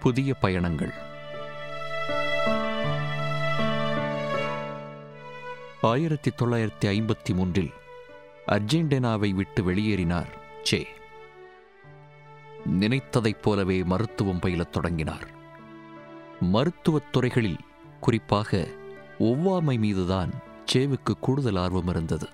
புதிய பயணங்கள் ஆயிரத்தி தொள்ளாயிரத்தி ஐம்பத்தி மூன்றில் அர்ஜென்டினாவை விட்டு வெளியேறினார் சே நினைத்ததைப் போலவே மருத்துவம் பயிலத் தொடங்கினார் மருத்துவத் துறைகளில் குறிப்பாக ஒவ்வாமை மீதுதான் சேவுக்கு கூடுதல் ஆர்வம் இருந்தது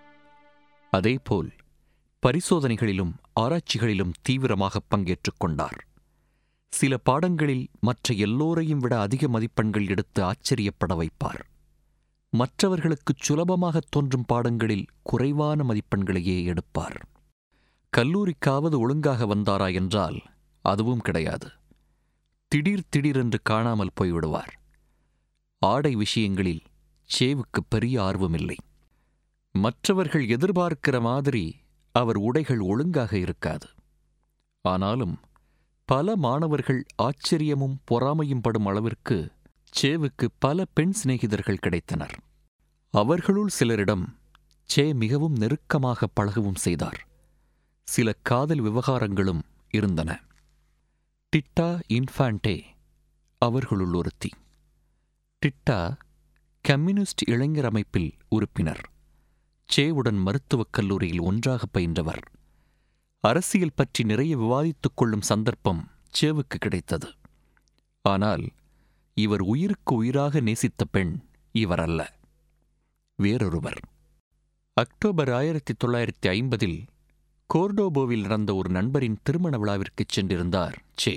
அதேபோல் பரிசோதனைகளிலும் ஆராய்ச்சிகளிலும் தீவிரமாக பங்கேற்றுக் கொண்டார் சில பாடங்களில் மற்ற எல்லோரையும் விட அதிக மதிப்பெண்கள் எடுத்து ஆச்சரியப்பட வைப்பார் மற்றவர்களுக்குச் சுலபமாகத் தோன்றும் பாடங்களில் குறைவான மதிப்பெண்களையே எடுப்பார் கல்லூரிக்காவது ஒழுங்காக வந்தாரா என்றால் அதுவும் கிடையாது திடீர் திடீரென்று காணாமல் போய்விடுவார் ஆடை விஷயங்களில் சேவுக்கு பெரிய ஆர்வமில்லை மற்றவர்கள் எதிர்பார்க்கிற மாதிரி அவர் உடைகள் ஒழுங்காக இருக்காது ஆனாலும் பல மாணவர்கள் ஆச்சரியமும் பொறாமையும் படும் அளவிற்கு சேவுக்கு பல பெண் சிநேகிதர்கள் கிடைத்தனர் அவர்களுள் சிலரிடம் சே மிகவும் நெருக்கமாக பழகவும் செய்தார் சில காதல் விவகாரங்களும் இருந்தன டிட்டா இன்ஃபான்டே அவர்களுள் ஒருத்தி டிட்டா கம்யூனிஸ்ட் இளைஞர் அமைப்பில் உறுப்பினர் சேவுடன் மருத்துவக் கல்லூரியில் ஒன்றாக பயின்றவர் அரசியல் பற்றி நிறைய விவாதித்துக் கொள்ளும் சந்தர்ப்பம் சேவுக்கு கிடைத்தது ஆனால் இவர் உயிருக்கு உயிராக நேசித்த பெண் இவர் அல்ல வேறொருவர் அக்டோபர் ஆயிரத்தி தொள்ளாயிரத்தி ஐம்பதில் கோர்டோபோவில் நடந்த ஒரு நண்பரின் திருமண விழாவிற்குச் சென்றிருந்தார் சே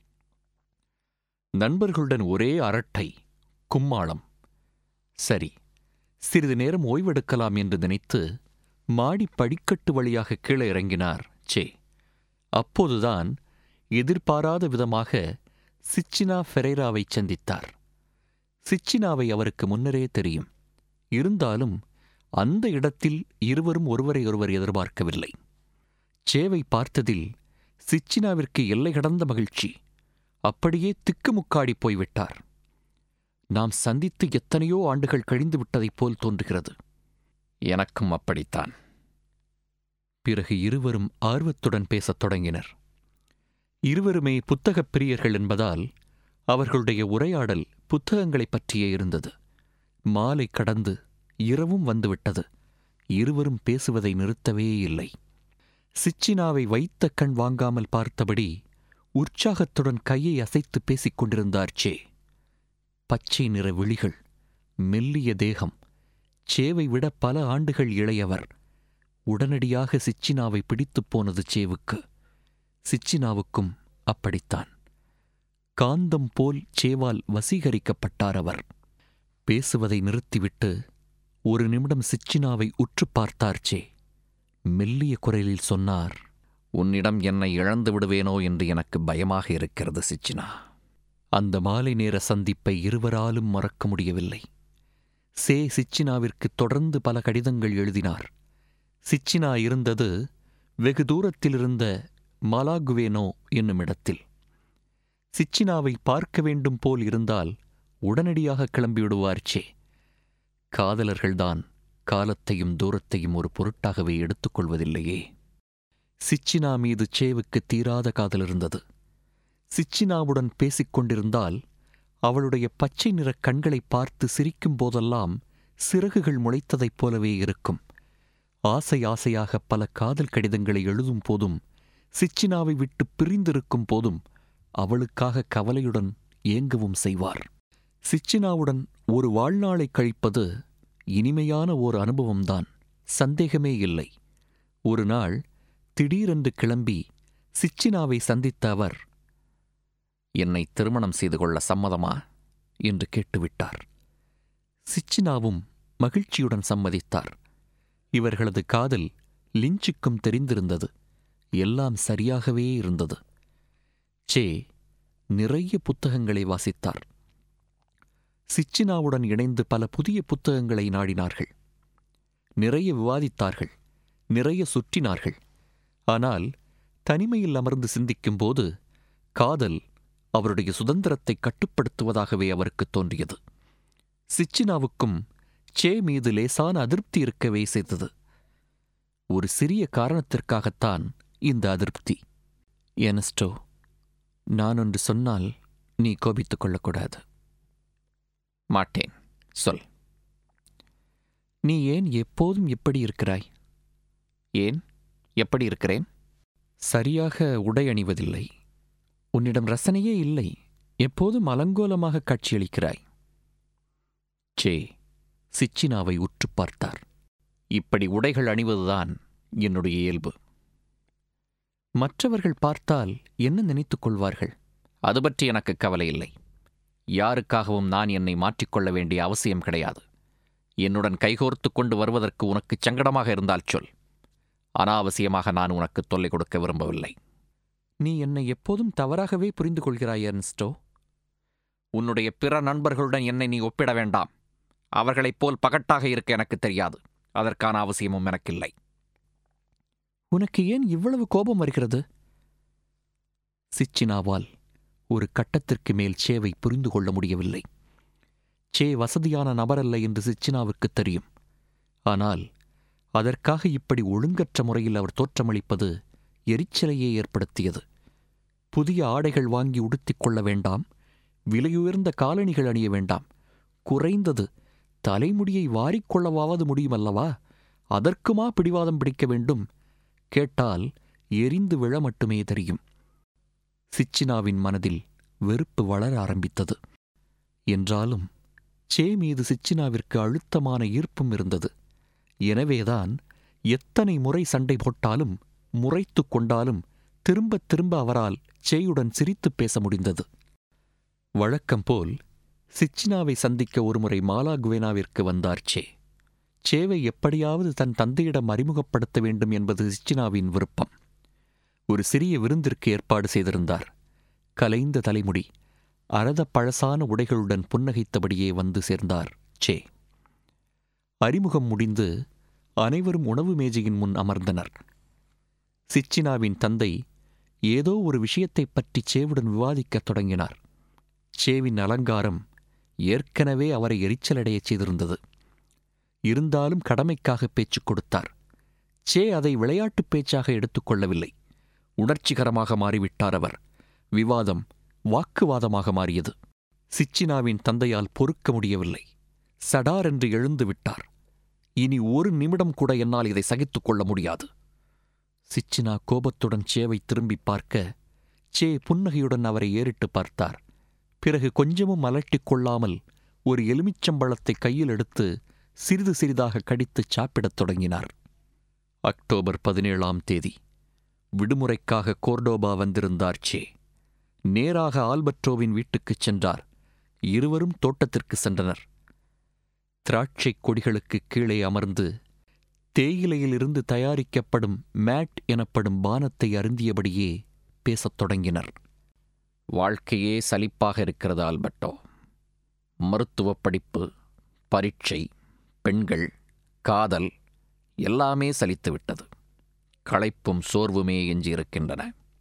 நண்பர்களுடன் ஒரே அரட்டை கும்மாளம் சரி சிறிது நேரம் ஓய்வெடுக்கலாம் என்று நினைத்து மாடி படிக்கட்டு வழியாக கீழே இறங்கினார் சே அப்போதுதான் எதிர்பாராத விதமாக சிச்சினா ஃபெரேராவை சந்தித்தார் சிச்சினாவை அவருக்கு முன்னரே தெரியும் இருந்தாலும் அந்த இடத்தில் இருவரும் ஒருவரை ஒருவர் எதிர்பார்க்கவில்லை சேவை பார்த்ததில் சிச்சினாவிற்கு எல்லை கடந்த மகிழ்ச்சி அப்படியே திக்குமுக்காடி போய்விட்டார் நாம் சந்தித்து எத்தனையோ ஆண்டுகள் கழிந்து விட்டதைப் போல் தோன்றுகிறது எனக்கும் அப்படித்தான் பிறகு இருவரும் ஆர்வத்துடன் பேசத் தொடங்கினர் இருவருமே புத்தகப் பிரியர்கள் என்பதால் அவர்களுடைய உரையாடல் புத்தகங்களைப் பற்றியே இருந்தது மாலை கடந்து இரவும் வந்துவிட்டது இருவரும் பேசுவதை நிறுத்தவே இல்லை சிச்சினாவை வைத்த கண் வாங்காமல் பார்த்தபடி உற்சாகத்துடன் கையை அசைத்து பேசிக் கொண்டிருந்தார் சே பச்சை நிற விழிகள் மெல்லிய தேகம் சேவை விட பல ஆண்டுகள் இளையவர் உடனடியாக சிச்சினாவை பிடித்துப் போனது சேவுக்கு சிச்சினாவுக்கும் அப்படித்தான் காந்தம் போல் சேவால் வசீகரிக்கப்பட்டார் அவர் பேசுவதை நிறுத்திவிட்டு ஒரு நிமிடம் சிச்சினாவை உற்றுப் பார்த்தார் சே மெல்லிய குரலில் சொன்னார் உன்னிடம் என்னை இழந்து விடுவேனோ என்று எனக்கு பயமாக இருக்கிறது சிச்சினா அந்த மாலை நேர சந்திப்பை இருவராலும் மறக்க முடியவில்லை சே சிச்சினாவிற்கு தொடர்ந்து பல கடிதங்கள் எழுதினார் சிச்சினா இருந்தது வெகு தூரத்தில் இருந்த மலாகுவேனோ என்னும் இடத்தில் சிச்சினாவை பார்க்க வேண்டும் போல் இருந்தால் உடனடியாக கிளம்பிவிடுவார் சே காதலர்கள்தான் காலத்தையும் தூரத்தையும் ஒரு பொருட்டாகவே எடுத்துக்கொள்வதில்லையே சிச்சினா மீது சேவுக்கு தீராத காதல் இருந்தது சிச்சினாவுடன் பேசிக் கொண்டிருந்தால் அவளுடைய பச்சை நிறக் கண்களை பார்த்து சிரிக்கும் போதெல்லாம் சிறகுகள் முளைத்ததைப் போலவே இருக்கும் ஆசை ஆசையாக பல காதல் கடிதங்களை எழுதும் போதும் சிச்சினாவை விட்டு பிரிந்திருக்கும் போதும் அவளுக்காக கவலையுடன் ஏங்கவும் செய்வார் சிச்சினாவுடன் ஒரு வாழ்நாளை கழிப்பது இனிமையான ஓர் அனுபவம்தான் சந்தேகமே இல்லை ஒரு நாள் திடீரென்று கிளம்பி சிச்சினாவை சந்தித்த அவர் என்னை திருமணம் செய்து கொள்ள சம்மதமா என்று கேட்டுவிட்டார் சிச்சினாவும் மகிழ்ச்சியுடன் சம்மதித்தார் இவர்களது காதல் லிஞ்சுக்கும் தெரிந்திருந்தது எல்லாம் சரியாகவே இருந்தது சே நிறைய புத்தகங்களை வாசித்தார் சிச்சினாவுடன் இணைந்து பல புதிய புத்தகங்களை நாடினார்கள் நிறைய விவாதித்தார்கள் நிறைய சுற்றினார்கள் ஆனால் தனிமையில் அமர்ந்து சிந்திக்கும்போது காதல் அவருடைய சுதந்திரத்தை கட்டுப்படுத்துவதாகவே அவருக்கு தோன்றியது சிச்சினாவுக்கும் சே மீது லேசான அதிருப்தி இருக்கவே செய்தது ஒரு சிறிய காரணத்திற்காகத்தான் இந்த அதிருப்தி எனஸ்டோ நான் ஒன்று சொன்னால் நீ கோபித்துக் கொள்ளக்கூடாது மாட்டேன் சொல் நீ ஏன் எப்போதும் எப்படி இருக்கிறாய் ஏன் எப்படி இருக்கிறேன் சரியாக உடை அணிவதில்லை உன்னிடம் ரசனையே இல்லை எப்போதும் அலங்கோலமாக காட்சியளிக்கிறாய் சே சிச்சினாவை உற்று பார்த்தார் இப்படி உடைகள் அணிவதுதான் என்னுடைய இயல்பு மற்றவர்கள் பார்த்தால் என்ன நினைத்துக் கொள்வார்கள் அது பற்றி எனக்கு கவலை இல்லை யாருக்காகவும் நான் என்னை மாற்றிக்கொள்ள வேண்டிய அவசியம் கிடையாது என்னுடன் கைகோர்த்து கொண்டு வருவதற்கு உனக்கு சங்கடமாக இருந்தால் சொல் அனாவசியமாக நான் உனக்கு தொல்லை கொடுக்க விரும்பவில்லை நீ என்னை எப்போதும் தவறாகவே புரிந்து கொள்கிறாய் எர்ன்ஸ்டோ உன்னுடைய பிற நண்பர்களுடன் என்னை நீ ஒப்பிட வேண்டாம் அவர்களைப் போல் பகட்டாக இருக்க எனக்கு தெரியாது அதற்கான அவசியமும் எனக்கில்லை உனக்கு ஏன் இவ்வளவு கோபம் வருகிறது சிச்சினாவால் ஒரு கட்டத்திற்கு மேல் சேவை புரிந்து கொள்ள முடியவில்லை சே வசதியான நபரல்ல என்று சிச்சினாவுக்கு தெரியும் ஆனால் அதற்காக இப்படி ஒழுங்கற்ற முறையில் அவர் தோற்றமளிப்பது எரிச்சலையே ஏற்படுத்தியது புதிய ஆடைகள் வாங்கி உடுத்திக் கொள்ள வேண்டாம் விலையுயர்ந்த காலணிகள் அணிய வேண்டாம் குறைந்தது தலைமுடியை வாரிக்கொள்ளவாவது முடியுமல்லவா அதற்குமா பிடிவாதம் பிடிக்க வேண்டும் கேட்டால் எரிந்து விழ மட்டுமே தெரியும் சிச்சினாவின் மனதில் வெறுப்பு வளர ஆரம்பித்தது என்றாலும் சே மீது சிச்சினாவிற்கு அழுத்தமான ஈர்ப்பும் இருந்தது எனவேதான் எத்தனை முறை சண்டை போட்டாலும் முறைத்துக் கொண்டாலும் திரும்பத் திரும்ப அவரால் சேயுடன் சிரித்துப் பேச முடிந்தது வழக்கம்போல் சிச்சினாவை சந்திக்க ஒருமுறை மாலா குவேனாவிற்கு வந்தார் சே சேவை எப்படியாவது தன் தந்தையிடம் அறிமுகப்படுத்த வேண்டும் என்பது சிச்சினாவின் விருப்பம் ஒரு சிறிய விருந்திற்கு ஏற்பாடு செய்திருந்தார் கலைந்த தலைமுடி அரத பழசான உடைகளுடன் புன்னகைத்தபடியே வந்து சேர்ந்தார் சே அறிமுகம் முடிந்து அனைவரும் உணவு மேஜையின் முன் அமர்ந்தனர் சிச்சினாவின் தந்தை ஏதோ ஒரு விஷயத்தைப் பற்றி சேவுடன் விவாதிக்கத் தொடங்கினார் சேவின் அலங்காரம் ஏற்கனவே அவரை எரிச்சலடையச் செய்திருந்தது இருந்தாலும் கடமைக்காக பேச்சு கொடுத்தார் சே அதை விளையாட்டுப் பேச்சாக எடுத்துக்கொள்ளவில்லை உணர்ச்சிகரமாக மாறிவிட்டார் அவர் விவாதம் வாக்குவாதமாக மாறியது சிச்சினாவின் தந்தையால் பொறுக்க முடியவில்லை சடார் என்று எழுந்து விட்டார் இனி ஒரு நிமிடம் கூட என்னால் இதை சகித்துக் கொள்ள முடியாது சிச்சினா கோபத்துடன் சேவை திரும்பி பார்க்க சே புன்னகையுடன் அவரை ஏறிட்டு பார்த்தார் பிறகு கொஞ்சமும் அலட்டிக் கொள்ளாமல் ஒரு எலுமிச்சம்பழத்தை கையில் எடுத்து சிறிது சிறிதாக கடித்து சாப்பிடத் தொடங்கினார் அக்டோபர் பதினேழாம் தேதி விடுமுறைக்காக கோர்டோபா வந்திருந்தார் சே நேராக ஆல்பர்டோவின் வீட்டுக்குச் சென்றார் இருவரும் தோட்டத்திற்கு சென்றனர் திராட்சைக் கொடிகளுக்கு கீழே அமர்ந்து தேயிலையிலிருந்து தயாரிக்கப்படும் மேட் எனப்படும் பானத்தை அருந்தியபடியே பேசத் தொடங்கினர் வாழ்க்கையே சலிப்பாக இருக்கிறது ஆல்பர்டோ மருத்துவப் படிப்பு பரீட்சை பெண்கள் காதல் எல்லாமே சலித்துவிட்டது களைப்பும் சோர்வுமே எஞ்சியிருக்கின்றன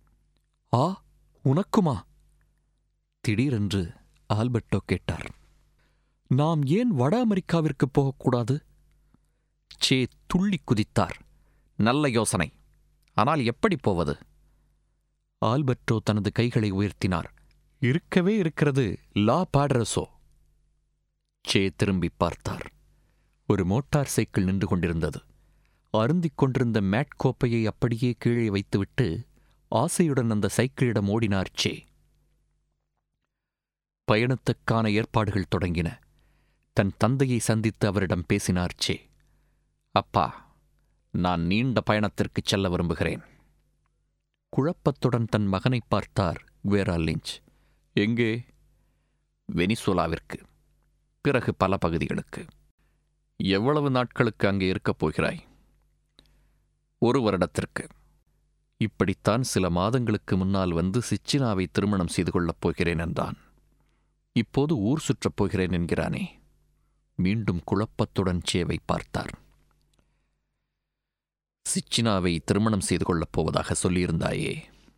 ஆ உனக்குமா திடீரென்று ஆல்பர்டோ கேட்டார் நாம் ஏன் வட அமெரிக்காவிற்கு போகக்கூடாது சே துள்ளி குதித்தார் நல்ல யோசனை ஆனால் எப்படி போவது ஆல்பர்டோ தனது கைகளை உயர்த்தினார் இருக்கவே இருக்கிறது லா பாடரசோ சே திரும்பி பார்த்தார் ஒரு மோட்டார் சைக்கிள் நின்று கொண்டிருந்தது அருந்திக் கொண்டிருந்த மேட் கோப்பையை அப்படியே கீழே வைத்துவிட்டு ஆசையுடன் அந்த சைக்கிளிடம் ஓடினார் சே பயணத்துக்கான ஏற்பாடுகள் தொடங்கின தன் தந்தையை சந்தித்து அவரிடம் பேசினார் சே அப்பா நான் நீண்ட பயணத்திற்கு செல்ல விரும்புகிறேன் குழப்பத்துடன் தன் மகனை பார்த்தார் குவேரா லிஞ்ச் எங்கே வெனிசுலாவிற்கு பிறகு பல பகுதிகளுக்கு எவ்வளவு நாட்களுக்கு அங்கே இருக்கப் போகிறாய் ஒரு வருடத்திற்கு இப்படித்தான் சில மாதங்களுக்கு முன்னால் வந்து சிச்சினாவை திருமணம் செய்து கொள்ளப் போகிறேன் என்றான் இப்போது ஊர் சுற்றப் போகிறேன் என்கிறானே மீண்டும் குழப்பத்துடன் சேவை பார்த்தார் சிச்சினாவை திருமணம் செய்து கொள்ளப் போவதாக சொல்லியிருந்தாயே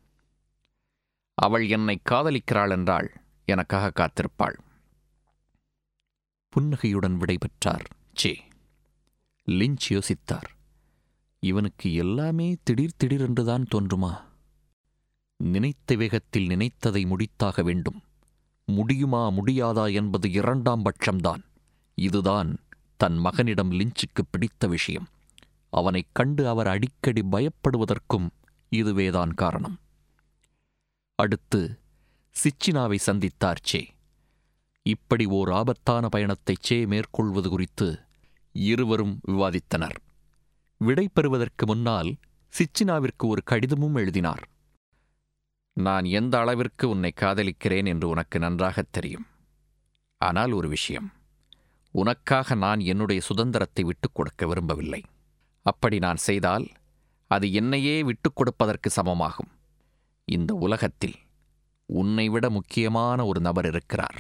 அவள் என்னை காதலிக்கிறாள் என்றாள் எனக்காக காத்திருப்பாள் புன்னகையுடன் விடைபெற்றார் சே லிஞ்ச் யோசித்தார் இவனுக்கு எல்லாமே திடீர் திடீரென்றுதான் தோன்றுமா நினைத்த வேகத்தில் நினைத்ததை முடித்தாக வேண்டும் முடியுமா முடியாதா என்பது இரண்டாம் பட்சம்தான் இதுதான் தன் மகனிடம் லிஞ்சுக்கு பிடித்த விஷயம் அவனைக் கண்டு அவர் அடிக்கடி பயப்படுவதற்கும் இதுவேதான் காரணம் அடுத்து சிச்சினாவை சந்தித்தார் சே இப்படி ஓர் ஆபத்தான பயணத்தை சே மேற்கொள்வது குறித்து இருவரும் விவாதித்தனர் விடை பெறுவதற்கு முன்னால் சிச்சினாவிற்கு ஒரு கடிதமும் எழுதினார் நான் எந்த அளவிற்கு உன்னை காதலிக்கிறேன் என்று உனக்கு நன்றாகத் தெரியும் ஆனால் ஒரு விஷயம் உனக்காக நான் என்னுடைய சுதந்திரத்தை விட்டுக் கொடுக்க விரும்பவில்லை அப்படி நான் செய்தால் அது என்னையே விட்டுக் கொடுப்பதற்கு சமமாகும் இந்த உலகத்தில் உன்னை விட முக்கியமான ஒரு நபர் இருக்கிறார்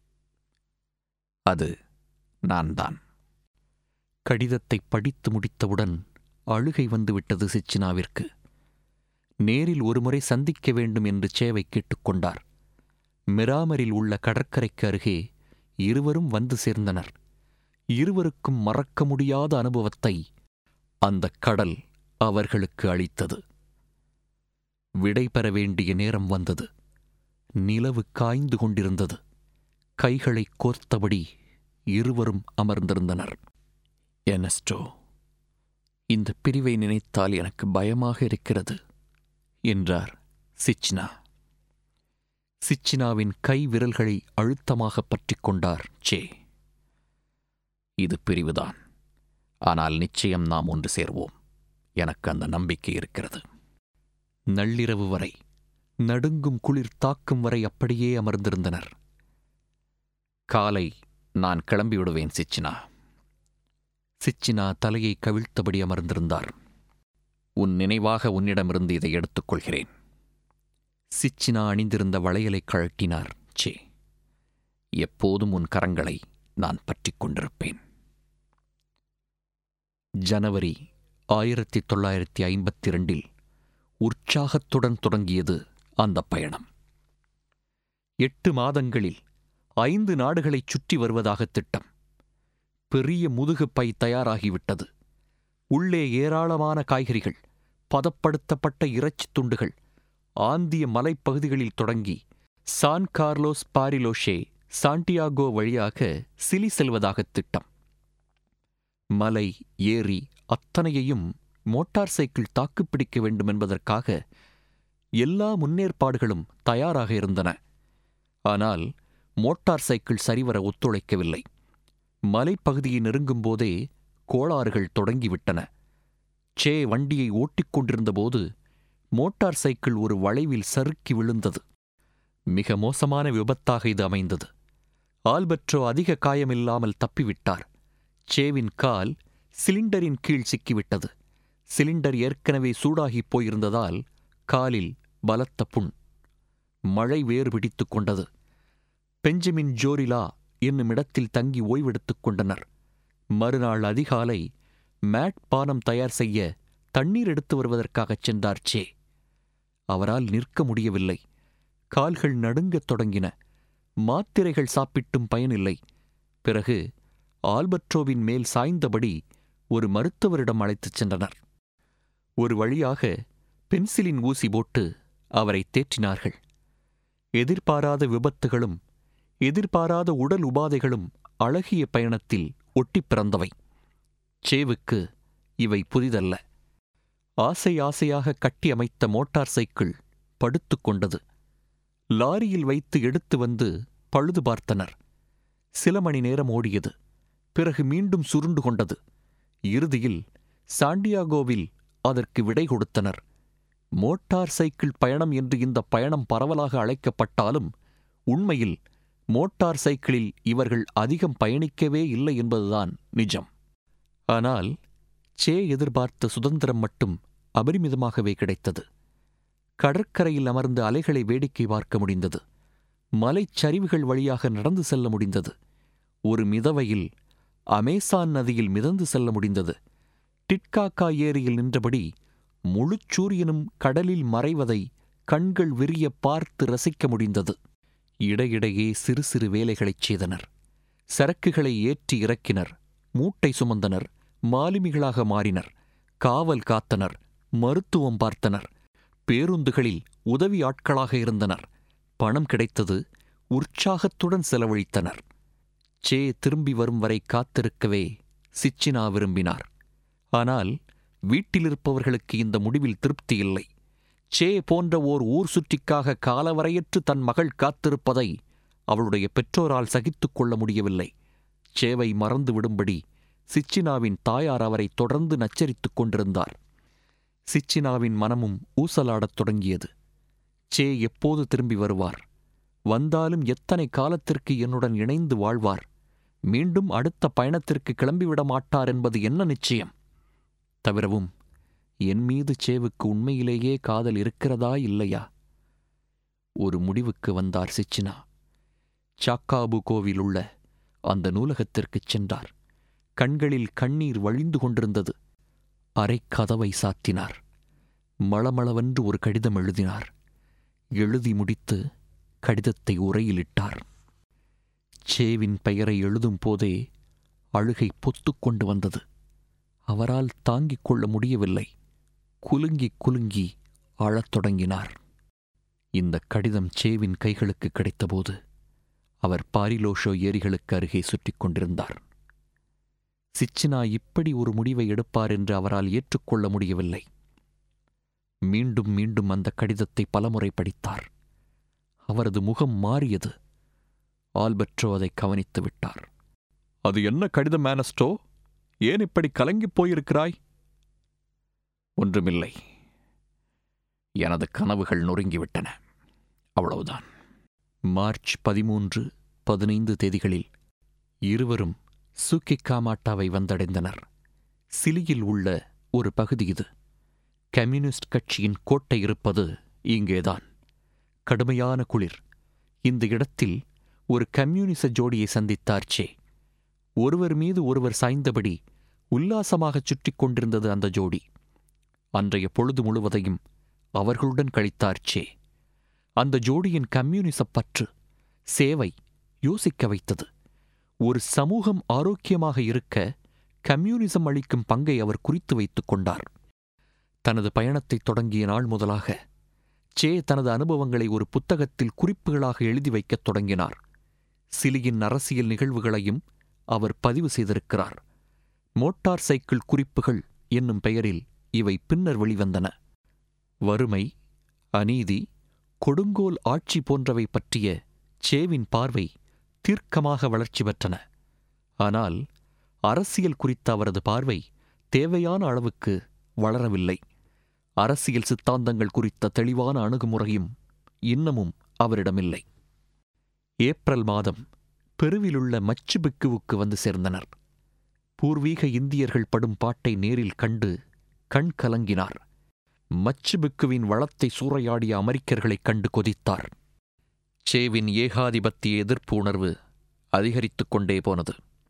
அது நான்தான் கடிதத்தை படித்து முடித்தவுடன் அழுகை வந்துவிட்டது சிச்சினாவிற்கு நேரில் ஒருமுறை சந்திக்க வேண்டும் என்று சேவை கேட்டுக்கொண்டார் மிராமரில் உள்ள கடற்கரைக்கு அருகே இருவரும் வந்து சேர்ந்தனர் இருவருக்கும் மறக்க முடியாத அனுபவத்தை அந்த கடல் அவர்களுக்கு அளித்தது விடை பெற வேண்டிய நேரம் வந்தது நிலவு காய்ந்து கொண்டிருந்தது கைகளை கோர்த்தபடி இருவரும் அமர்ந்திருந்தனர் எனஸ்டோ இந்த பிரிவை நினைத்தால் எனக்கு பயமாக இருக்கிறது என்றார் சிச்னா சிச்சினாவின் கை விரல்களை அழுத்தமாக பற்றிக் கொண்டார் சே இது பிரிவுதான் ஆனால் நிச்சயம் நாம் ஒன்று சேர்வோம் எனக்கு அந்த நம்பிக்கை இருக்கிறது நள்ளிரவு வரை நடுங்கும் குளிர் தாக்கும் வரை அப்படியே அமர்ந்திருந்தனர் காலை நான் கிளம்பி விடுவேன் சிச்சினா சிச்சினா தலையை கவிழ்த்தபடி அமர்ந்திருந்தார் உன் நினைவாக உன்னிடமிருந்து இதை எடுத்துக்கொள்கிறேன் சிச்சினா அணிந்திருந்த வளையலை கழட்டினார் சே எப்போதும் உன் கரங்களை நான் பற்றிக் கொண்டிருப்பேன் ஜனவரி ஆயிரத்தி தொள்ளாயிரத்தி ஐம்பத்தி இரண்டில் உற்சாகத்துடன் தொடங்கியது அந்த பயணம் எட்டு மாதங்களில் ஐந்து நாடுகளைச் சுற்றி வருவதாக திட்டம் பெரிய முதுகு பை தயாராகிவிட்டது உள்ளே ஏராளமான காய்கறிகள் பதப்படுத்தப்பட்ட இறைச்சித் துண்டுகள் ஆந்திய மலைப்பகுதிகளில் தொடங்கி சான் கார்லோஸ் பாரிலோஷே சாண்டியாகோ வழியாக சிலி செல்வதாக திட்டம் மலை ஏரி அத்தனையையும் மோட்டார் சைக்கிள் தாக்குப்பிடிக்க வேண்டும் என்பதற்காக எல்லா முன்னேற்பாடுகளும் தயாராக இருந்தன ஆனால் மோட்டார் சைக்கிள் சரிவர ஒத்துழைக்கவில்லை மலைப்பகுதியை நெருங்கும்போதே கோளாறுகள் தொடங்கிவிட்டன சே வண்டியை ஓட்டிக் கொண்டிருந்தபோது மோட்டார் சைக்கிள் ஒரு வளைவில் சறுக்கி விழுந்தது மிக மோசமான விபத்தாக இது அமைந்தது ஆல்பர்ட்ரோ அதிக காயமில்லாமல் தப்பிவிட்டார் சேவின் கால் சிலிண்டரின் கீழ் சிக்கிவிட்டது சிலிண்டர் ஏற்கனவே சூடாகிப் போயிருந்ததால் காலில் பலத்த புண் மழை வேறு பிடித்துக் கொண்டது பெஞ்சமின் ஜோரிலா என்னும் இடத்தில் தங்கி ஓய்வெடுத்துக் கொண்டனர் மறுநாள் அதிகாலை மேட் பானம் தயார் செய்ய தண்ணீர் எடுத்து வருவதற்காகச் சென்றார் சே அவரால் நிற்க முடியவில்லை கால்கள் நடுங்கத் தொடங்கின மாத்திரைகள் சாப்பிட்டும் பயனில்லை பிறகு ஆல்பர்ட்ரோவின் மேல் சாய்ந்தபடி ஒரு மருத்துவரிடம் அழைத்துச் சென்றனர் ஒரு வழியாக பென்சிலின் ஊசி போட்டு அவரை தேற்றினார்கள் எதிர்பாராத விபத்துகளும் எதிர்பாராத உடல் உபாதைகளும் அழகிய பயணத்தில் ஒட்டிப் பிறந்தவை சேவுக்கு இவை புதிதல்ல ஆசை ஆசையாக கட்டி அமைத்த மோட்டார் சைக்கிள் படுத்துக் கொண்டது லாரியில் வைத்து எடுத்து வந்து பழுது பார்த்தனர் சில மணி நேரம் ஓடியது பிறகு மீண்டும் சுருண்டு கொண்டது இறுதியில் சாண்டியாகோவில் அதற்கு விடை கொடுத்தனர் மோட்டார் சைக்கிள் பயணம் என்று இந்த பயணம் பரவலாக அழைக்கப்பட்டாலும் உண்மையில் மோட்டார் சைக்கிளில் இவர்கள் அதிகம் பயணிக்கவே இல்லை என்பதுதான் நிஜம் ஆனால் சே எதிர்பார்த்த சுதந்திரம் மட்டும் அபரிமிதமாகவே கிடைத்தது கடற்கரையில் அமர்ந்து அலைகளை வேடிக்கை பார்க்க முடிந்தது மலைச்சரிவுகள் வழியாக நடந்து செல்ல முடிந்தது ஒரு மிதவையில் அமேசான் நதியில் மிதந்து செல்ல முடிந்தது டிட்காக்கா ஏரியில் நின்றபடி முழுச் சூரியனும் கடலில் மறைவதை கண்கள் விரிய பார்த்து ரசிக்க முடிந்தது இடையிடையே சிறு சிறு வேலைகளைச் செய்தனர் சரக்குகளை ஏற்றி இறக்கினர் மூட்டை சுமந்தனர் மாலுமிகளாக மாறினர் காவல் காத்தனர் மருத்துவம் பார்த்தனர் பேருந்துகளில் உதவி ஆட்களாக இருந்தனர் பணம் கிடைத்தது உற்சாகத்துடன் செலவழித்தனர் சே திரும்பி வரும் வரை காத்திருக்கவே சிச்சினா விரும்பினார் ஆனால் வீட்டிலிருப்பவர்களுக்கு இந்த முடிவில் திருப்தி இல்லை சே போன்ற ஓர் ஊர் சுற்றிக்காக காலவரையற்று தன் மகள் காத்திருப்பதை அவளுடைய பெற்றோரால் சகித்துக் கொள்ள முடியவில்லை சேவை மறந்து விடும்படி சிச்சினாவின் தாயார் அவரை தொடர்ந்து நச்சரித்துக் கொண்டிருந்தார் சிச்சினாவின் மனமும் ஊசலாடத் தொடங்கியது சே எப்போது திரும்பி வருவார் வந்தாலும் எத்தனை காலத்திற்கு என்னுடன் இணைந்து வாழ்வார் மீண்டும் அடுத்த பயணத்திற்கு கிளம்பிவிட மாட்டார் என்பது என்ன நிச்சயம் தவிரவும் என் மீது சேவுக்கு உண்மையிலேயே காதல் இருக்கிறதா இல்லையா ஒரு முடிவுக்கு வந்தார் சிச்சினா சாக்காபு கோவில் உள்ள அந்த நூலகத்திற்குச் சென்றார் கண்களில் கண்ணீர் வழிந்து கொண்டிருந்தது அரைக்கதவை சாத்தினார் மளமளவென்று ஒரு கடிதம் எழுதினார் எழுதி முடித்து கடிதத்தை உரையிலிட்டார் சேவின் பெயரை எழுதும் போதே அழுகை பொத்துக்கொண்டு வந்தது அவரால் தாங்கிக் கொள்ள முடியவில்லை குலுங்கி குலுங்கி அழத் தொடங்கினார் இந்த கடிதம் சேவின் கைகளுக்கு கிடைத்தபோது அவர் பாரிலோஷோ ஏரிகளுக்கு அருகே சுற்றிக் கொண்டிருந்தார் சிச்சினா இப்படி ஒரு முடிவை எடுப்பார் என்று அவரால் ஏற்றுக்கொள்ள முடியவில்லை மீண்டும் மீண்டும் அந்த கடிதத்தை பலமுறை படித்தார் அவரது முகம் மாறியது ஆல்பர்ட்ரோ அதை கவனித்து விட்டார் அது என்ன கடிதம் மேனஸ்டோ ஏன் இப்படி கலங்கிப் போயிருக்கிறாய் ஒன்றுமில்லை எனது கனவுகள் நொறுங்கிவிட்டன அவ்வளவுதான் மார்ச் பதிமூன்று பதினைந்து தேதிகளில் இருவரும் சுக்கிகாமாட்டாவை வந்தடைந்தனர் சிலியில் உள்ள ஒரு பகுதி இது கம்யூனிஸ்ட் கட்சியின் கோட்டை இருப்பது இங்கேதான் கடுமையான குளிர் இந்த இடத்தில் ஒரு கம்யூனிச ஜோடியை சந்தித்தார் சே ஒருவர் மீது ஒருவர் சாய்ந்தபடி உல்லாசமாகச் சுற்றிக் கொண்டிருந்தது அந்த ஜோடி அன்றைய பொழுது முழுவதையும் அவர்களுடன் கழித்தார் சே அந்த ஜோடியின் கம்யூனிச பற்று சேவை யோசிக்க வைத்தது ஒரு சமூகம் ஆரோக்கியமாக இருக்க கம்யூனிசம் அளிக்கும் பங்கை அவர் குறித்து வைத்துக் கொண்டார் தனது பயணத்தை தொடங்கிய நாள் முதலாக சே தனது அனுபவங்களை ஒரு புத்தகத்தில் குறிப்புகளாக எழுதி வைக்கத் தொடங்கினார் சிலியின் அரசியல் நிகழ்வுகளையும் அவர் பதிவு செய்திருக்கிறார் மோட்டார் சைக்கிள் குறிப்புகள் என்னும் பெயரில் இவை பின்னர் வெளிவந்தன வறுமை அநீதி கொடுங்கோல் ஆட்சி போன்றவை பற்றிய சேவின் பார்வை தீர்க்கமாக வளர்ச்சி பெற்றன ஆனால் அரசியல் குறித்த அவரது பார்வை தேவையான அளவுக்கு வளரவில்லை அரசியல் சித்தாந்தங்கள் குறித்த தெளிவான அணுகுமுறையும் இன்னமும் அவரிடமில்லை ஏப்ரல் மாதம் பெருவிலுள்ள மச்சுபிக்குவுக்கு வந்து சேர்ந்தனர் பூர்வீக இந்தியர்கள் படும் பாட்டை நேரில் கண்டு கண் கலங்கினார் மச்சுபிக்குவின் வளத்தை சூறையாடிய அமெரிக்கர்களைக் கண்டு கொதித்தார் சேவின் ஏகாதிபத்திய எதிர்ப்பு உணர்வு அதிகரித்துக் கொண்டே போனது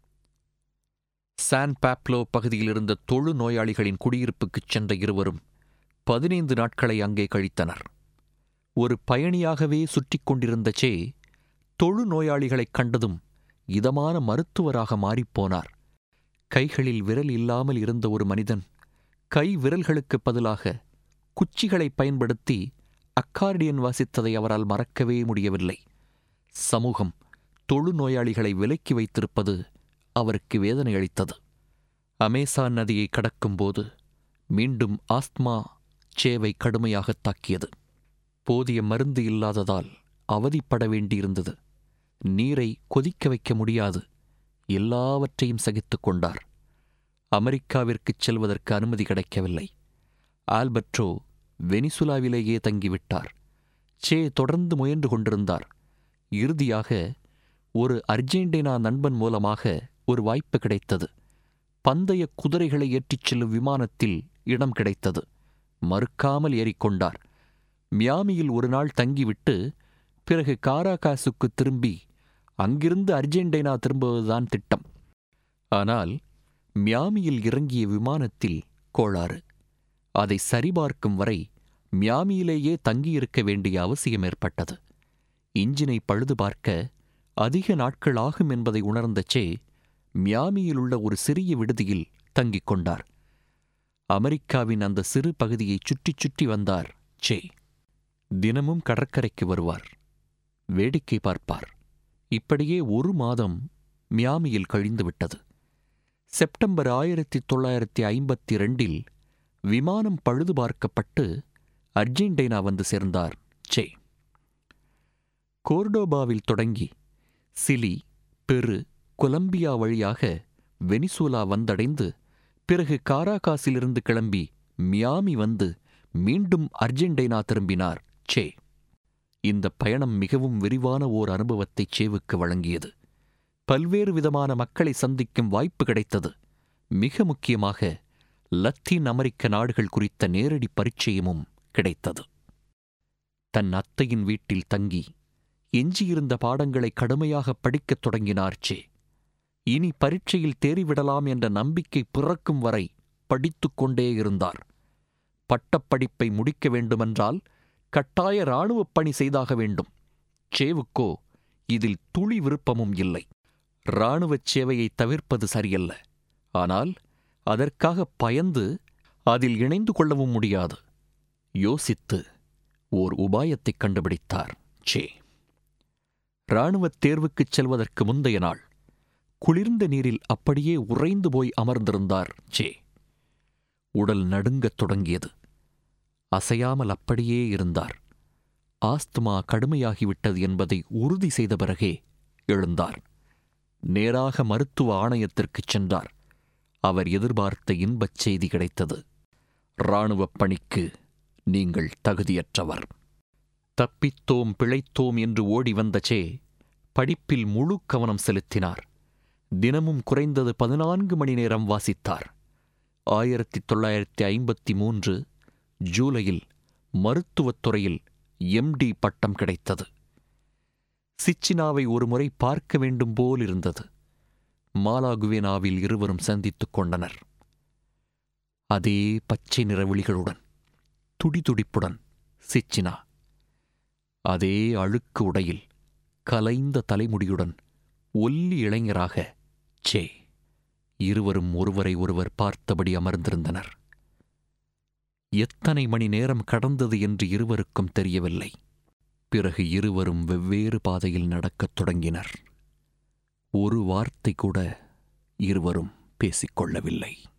சான் பாப்லோ பகுதியில் இருந்த தொழு நோயாளிகளின் குடியிருப்புக்குச் சென்ற இருவரும் பதினைந்து நாட்களை அங்கே கழித்தனர் ஒரு பயணியாகவே சுற்றிக் கொண்டிருந்த சே தொழு நோயாளிகளைக் கண்டதும் இதமான மருத்துவராக மாறிப்போனார் கைகளில் விரல் இல்லாமல் இருந்த ஒரு மனிதன் கை விரல்களுக்குப் பதிலாக குச்சிகளை பயன்படுத்தி அக்கார்டியன் வாசித்ததை அவரால் மறக்கவே முடியவில்லை சமூகம் தொழு நோயாளிகளை விலக்கி வைத்திருப்பது அவருக்கு வேதனை அளித்தது அமேசான் நதியை கடக்கும்போது மீண்டும் ஆஸ்துமா சேவை கடுமையாகத் தாக்கியது போதிய மருந்து இல்லாததால் அவதிப்பட வேண்டியிருந்தது நீரை கொதிக்க வைக்க முடியாது எல்லாவற்றையும் சகித்துக் கொண்டார் அமெரிக்காவிற்குச் செல்வதற்கு அனுமதி கிடைக்கவில்லை ஆல்பர்ட்ரோ வெனிசுலாவிலேயே தங்கிவிட்டார் சே தொடர்ந்து முயன்று கொண்டிருந்தார் இறுதியாக ஒரு அர்ஜென்டினா நண்பன் மூலமாக ஒரு வாய்ப்பு கிடைத்தது பந்தய குதிரைகளை ஏற்றிச் செல்லும் விமானத்தில் இடம் கிடைத்தது மறுக்காமல் ஏறிக்கொண்டார் மியாமியில் ஒரு நாள் தங்கிவிட்டு பிறகு காராகாசுக்கு திரும்பி அங்கிருந்து அர்ஜென்டினா திரும்புவதுதான் திட்டம் ஆனால் மியாமியில் இறங்கிய விமானத்தில் கோளாறு அதை சரிபார்க்கும் வரை மியாமியிலேயே தங்கியிருக்க வேண்டிய அவசியம் ஏற்பட்டது இன்ஜினை பழுது பார்க்க அதிக நாட்கள் ஆகும் என்பதை உணர்ந்த சே மியாமியில் உள்ள ஒரு சிறிய விடுதியில் தங்கிக் கொண்டார் அமெரிக்காவின் அந்த சிறு பகுதியை சுற்றிச் சுற்றி வந்தார் சே தினமும் கடற்கரைக்கு வருவார் வேடிக்கை பார்ப்பார் இப்படியே ஒரு மாதம் மியாமியில் கழிந்துவிட்டது செப்டம்பர் ஆயிரத்தி தொள்ளாயிரத்தி ஐம்பத்தி ரெண்டில் விமானம் பழுது பார்க்கப்பட்டு அர்ஜென்டினா வந்து சேர்ந்தார் சே கோர்டோபாவில் தொடங்கி சிலி பெரு கொலம்பியா வழியாக வெனிசூலா வந்தடைந்து பிறகு காராகாஸிலிருந்து கிளம்பி மியாமி வந்து மீண்டும் அர்ஜென்டினா திரும்பினார் சே இந்த பயணம் மிகவும் விரிவான ஓர் அனுபவத்தை சேவுக்கு வழங்கியது பல்வேறு விதமான மக்களை சந்திக்கும் வாய்ப்பு கிடைத்தது மிக முக்கியமாக லத்தீன் அமெரிக்க நாடுகள் குறித்த நேரடி பரிச்சயமும் கிடைத்தது தன் அத்தையின் வீட்டில் தங்கி எஞ்சியிருந்த பாடங்களை கடுமையாக படிக்கத் தொடங்கினார் சே இனி பரீட்சையில் தேறிவிடலாம் என்ற நம்பிக்கை பிறக்கும் வரை படித்துக் கொண்டே இருந்தார் பட்டப்படிப்பை முடிக்க வேண்டுமென்றால் கட்டாய இராணுவப் பணி செய்தாக வேண்டும் சேவுக்கோ இதில் துளி விருப்பமும் இல்லை இராணுவச் சேவையை தவிர்ப்பது சரியல்ல ஆனால் அதற்காக பயந்து அதில் இணைந்து கொள்ளவும் முடியாது யோசித்து ஓர் உபாயத்தைக் கண்டுபிடித்தார் சே இராணுவத் தேர்வுக்குச் செல்வதற்கு முந்தைய நாள் குளிர்ந்த நீரில் அப்படியே உறைந்து போய் அமர்ந்திருந்தார் சே உடல் நடுங்கத் தொடங்கியது அசையாமல் அப்படியே இருந்தார் ஆஸ்துமா கடுமையாகிவிட்டது என்பதை உறுதி செய்த பிறகே எழுந்தார் நேராக மருத்துவ ஆணையத்திற்குச் சென்றார் அவர் எதிர்பார்த்த இன்பச் செய்தி கிடைத்தது இராணுவப் பணிக்கு நீங்கள் தகுதியற்றவர் தப்பித்தோம் பிழைத்தோம் என்று ஓடி வந்த சே படிப்பில் முழு கவனம் செலுத்தினார் தினமும் குறைந்தது பதினான்கு மணி நேரம் வாசித்தார் ஆயிரத்தி தொள்ளாயிரத்தி ஐம்பத்தி மூன்று ஜூலையில் மருத்துவத் துறையில் எம்டி பட்டம் கிடைத்தது சிச்சினாவை ஒருமுறை பார்க்க வேண்டும் போல் இருந்தது மாலாகுவேனாவில் இருவரும் சந்தித்துக் கொண்டனர் அதே பச்சை நிற விழிகளுடன் துடிதுடிப்புடன் சிச்சினா அதே அழுக்கு உடையில் கலைந்த தலைமுடியுடன் ஒல்லி இளைஞராக சே இருவரும் ஒருவரை ஒருவர் பார்த்தபடி அமர்ந்திருந்தனர் எத்தனை மணி நேரம் கடந்தது என்று இருவருக்கும் தெரியவில்லை பிறகு இருவரும் வெவ்வேறு பாதையில் நடக்கத் தொடங்கினர் ஒரு வார்த்தை கூட இருவரும் பேசிக்கொள்ளவில்லை